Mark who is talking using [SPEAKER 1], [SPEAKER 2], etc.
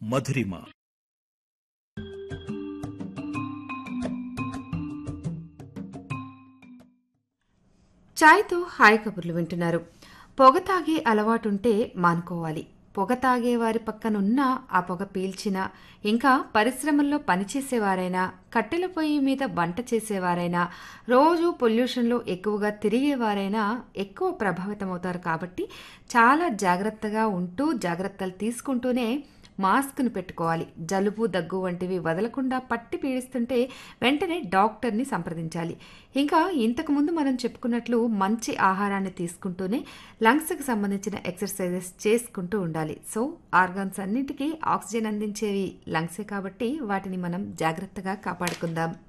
[SPEAKER 1] మధురిమ
[SPEAKER 2] చాయ్తో hi కబుర్లు వింటున్నారు పొగ తాగే అలవాటుంటే మానుకోవాలి పొగ తాగే వారి పక్కనున్న ఆ పొగ పీల్చినా ఇంకా పరిశ్రమల్లో పనిచేసేవారైనా కట్టెల పొయ్యి మీద వంట చేసేవారైనా రోజు పొల్యూషన్లో ఎక్కువగా తిరిగేవారైనా ఎక్కువ ప్రభావితమవుతారు కాబట్టి చాలా జాగ్రత్తగా ఉంటూ జాగ్రత్తలు తీసుకుంటూనే మాస్క్ను పెట్టుకోవాలి జలుబు దగ్గు వంటివి వదలకుండా పట్టి పీడిస్తుంటే వెంటనే డాక్టర్ని సంప్రదించాలి ఇంకా ఇంతకుముందు మనం చెప్పుకున్నట్లు మంచి ఆహారాన్ని తీసుకుంటూనే లంగ్స్కి సంబంధించిన ఎక్సర్సైజెస్ చేసుకుంటూ ఉండాలి సో ఆర్గాన్స్ అన్నిటికీ ఆక్సిజన్ అందించేవి లంగ్సే కాబట్టి వాటిని మనం జాగ్రత్తగా కాపాడుకుందాం